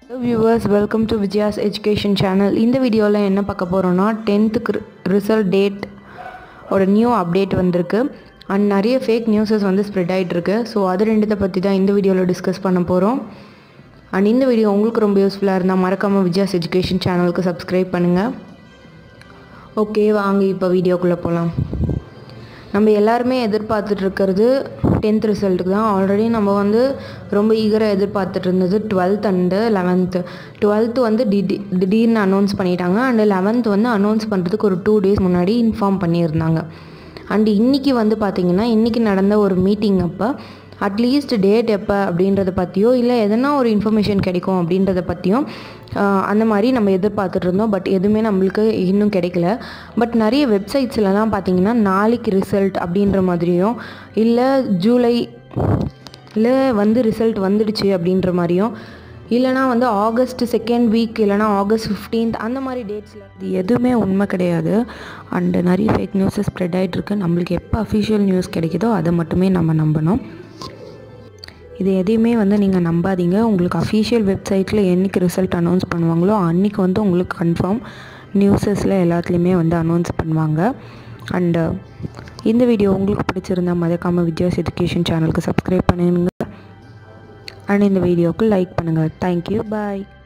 viewers welcome to Vijaya's education channel இந்த வீடியோவில் என்ன பார்க்க போகிறோன்னா டென்த்துக்கு ரிசல்ட் டேட் ஒரு நியூ அப்டேட் வந்திருக்கு அண்ட் நிறைய ஃபேக் நியூஸஸ் வந்து ஸ்ப்ரெட் ஆகிட்டுருக்கு ஸோ அது ரெண்டுத்தை பற்றி தான் இந்த வீடியோவில் டிஸ்கஸ் பண்ண போகிறோம் அண்ட் இந்த வீடியோ உங்களுக்கு ரொம்ப யூஸ்ஃபுல்லாக இருந்தால் மறக்காமல் விஜயாஸ் எஜுகேஷன் சேனலுக்கு சப்ஸ்கிரைப் பண்ணுங்கள் ஓகே வாங்க இப்போ வீடியோக்குள்ளே போகலாம் நம்ம எல்லாருமே எதிர்பார்த்துட்டு இருக்கிறது டென்த் ரிசல்ட்டுக்கு தான் ஆல்ரெடி நம்ம வந்து ரொம்ப ஈகராக எதிர்பார்த்துட்டு இருந்தது டுவெல்த் அண்டு லெவன்த்து டுவெல்த்து வந்து திடீ திடீர்னு அனௌன்ஸ் பண்ணிட்டாங்க அண்டு லெவன்த் வந்து அனௌன்ஸ் பண்ணுறதுக்கு ஒரு டூ டேஸ் முன்னாடி இன்ஃபார்ம் பண்ணியிருந்தாங்க அண்டு இன்றைக்கி வந்து பார்த்திங்கன்னா இன்றைக்கி நடந்த ஒரு மீட்டிங் அப்போ அட்லீஸ்ட் டேட் எப்போ அப்படின்றத பற்றியோ இல்லை எதனா ஒரு இன்ஃபர்மேஷன் கிடைக்கும் அப்படின்றத பற்றியும் அந்த மாதிரி நம்ம எதிர்பார்த்துட்டு இருந்தோம் பட் எதுவுமே நம்மளுக்கு இன்னும் கிடைக்கல பட் நிறைய வெப்சைட்ஸ்லலாம் பார்த்தீங்கன்னா நாளைக்கு ரிசல்ட் அப்படின்ற மாதிரியும் இல்லை ஜூலை இல்லை வந்து ரிசல்ட் வந்துடுச்சு அப்படின்ற மாதிரியும் இல்லைனா வந்து ஆகஸ்ட் செகண்ட் வீக் இல்லைனா ஆகஸ்ட் ஃபிஃப்டீன்த் அந்த மாதிரி டேட்ஸில் இது எதுவுமே உண்மை கிடையாது அண்டு நிறைய ஃபேக் நியூஸஸ் ஸ்ப்ரெட் ஆகிட்டுருக்கு நம்மளுக்கு எப்போ அஃபிஷியல் நியூஸ் கிடைக்குதோ அதை மட்டுமே நம்ம நம்பணும் இது எதையுமே வந்து நீங்கள் நம்பாதீங்க உங்களுக்கு அஃபீஷியல் வெப்சைட்டில் என்றைக்கு ரிசல்ட் அனௌன்ஸ் பண்ணுவாங்களோ அன்றைக்கி வந்து உங்களுக்கு கன்ஃபார்ம் நியூஸஸில் எல்லாத்துலேயுமே வந்து அனௌன்ஸ் பண்ணுவாங்க அண்டு இந்த வீடியோ உங்களுக்கு பிடிச்சிருந்தா மறக்காமல் வித்யாஸ் எஜுகேஷன் சேனலுக்கு சப்ஸ்கிரைப் பண்ணுங்க அண்ட் இந்த வீடியோவுக்கு லைக் பண்ணுங்கள் தேங்க்யூ பாய்